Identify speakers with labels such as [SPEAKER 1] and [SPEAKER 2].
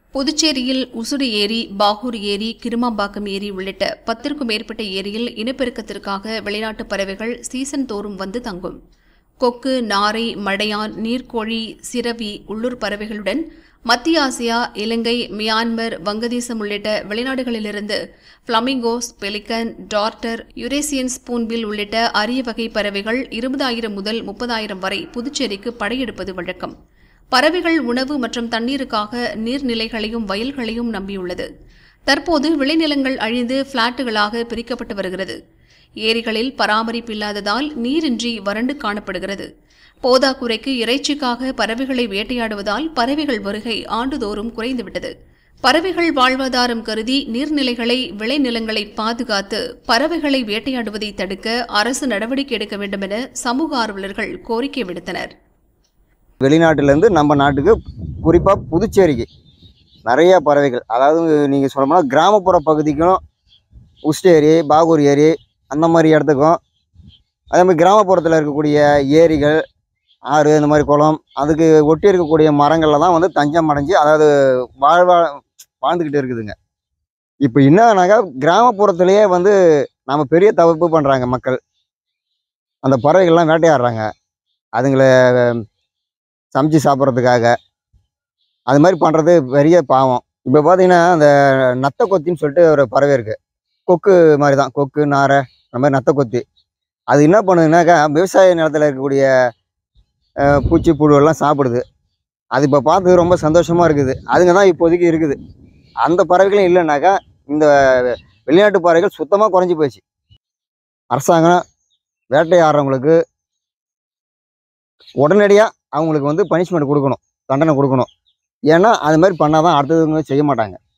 [SPEAKER 1] புதுச்சேரியில் உசுடு ஏரி பாகூர் ஏரி கிருமாம்பாக்கம் ஏரி உள்ளிட்ட பத்திற்கும் மேற்பட்ட ஏரியில் இனப்பெருக்கத்திற்காக வெளிநாட்டு பறவைகள் சீசன் தோறும் வந்து தங்கும் கொக்கு நாரை மடையான் நீர்க்கோழி சிரவி உள்ளூர் பறவைகளுடன் மத்திய ஆசியா இலங்கை மியான்மர் வங்கதேசம் உள்ளிட்ட வெளிநாடுகளிலிருந்து flamingos pelican darter Eurasian spoonbill உள்ளிட்ட அரிய வகை பறவைகள் இருபதாயிரம் முதல் முப்பதாயிரம் வரை புதுச்சேரிக்கு படையெடுப்பது வழக்கம் பறவைகள் உணவு மற்றும் தண்ணீருக்காக நீர்நிலைகளையும் வயல்களையும் நம்பியுள்ளது தற்போது விளைநிலங்கள் அழிந்து பிளாட்டுகளாக பிரிக்கப்பட்டு வருகிறது ஏரிகளில் பராமரிப்பு இல்லாததால் நீரின்றி வறண்டு காணப்படுகிறது போதாக்குறைக்கு இறைச்சிக்காக பறவைகளை வேட்டையாடுவதால் பறவைகள் வருகை ஆண்டுதோறும் குறைந்துவிட்டது பறவைகள் வாழ்வாதாரம் கருதி நீர்நிலைகளை விளைநிலங்களை பாதுகாத்து பறவைகளை வேட்டையாடுவதை தடுக்க அரசு நடவடிக்கை எடுக்க வேண்டும் என சமூக ஆர்வலர்கள் கோரிக்கை விடுத்தனர்
[SPEAKER 2] வெளிநாட்டிலேருந்து நம்ம நாட்டுக்கு குறிப்பாக புதுச்சேரிக்கு நிறைய பறவைகள் அதாவது நீங்கள் சொல்லணும்னா கிராமப்புற பகுதிக்கும் உஸ்ட் ஏரி பாகூர் ஏரி அந்த மாதிரி இடத்துக்கும் அதே மாதிரி கிராமப்புறத்தில் இருக்கக்கூடிய ஏரிகள் ஆறு இந்த மாதிரி குளம் அதுக்கு ஒட்டி இருக்கக்கூடிய மரங்களில் தான் வந்து தஞ்சம் அடைஞ்சு அதாவது வாழ்வா வாழ்ந்துக்கிட்டு இருக்குதுங்க இப்போ என்னன்னாக்கா கிராமப்புறத்துலேயே வந்து நம்ம பெரிய தவிர்ப்பு பண்ணுறாங்க மக்கள் அந்த பறவைகள்லாம் வேட்டையாடுறாங்க அதுங்களை சமைச்சு சாப்பிட்றதுக்காக அது மாதிரி பண்ணுறது பெரிய பாவம் இப்போ பார்த்தீங்கன்னா அந்த நத்தை கொத்தின்னு சொல்லிட்டு ஒரு பறவை இருக்குது கொக்கு மாதிரி தான் கொக்கு நாரை அந்த மாதிரி நத்தை கொத்தி அது என்ன பண்ணுதுனாக்கா விவசாய நிலத்தில் இருக்கக்கூடிய அஹ், பூச்சி புழுவெல்லாம் சாப்பிடுது அது இப்போ பார்த்து ரொம்ப சந்தோஷமாக இருக்குது அதுங்க தான் இப்போதைக்கு இருக்குது அந்த பறவைகளும் இல்லைனாக்கா இந்த வெளிநாட்டு பறவைகள் சுத்தமாக குறைஞ்சி போச்சு அரசாங்கம் வேட்டையாடுறவங்களுக்கு உடனடியாக அவங்களுக்கு வந்து பனிஷ்மெண்ட் கொடுக்கணும் தண்டனை கொடுக்கணும் ஏன்னா அது மாதிரி பண்ணால் தான் அடுத்தவங்க செய்ய மாட்டாங்க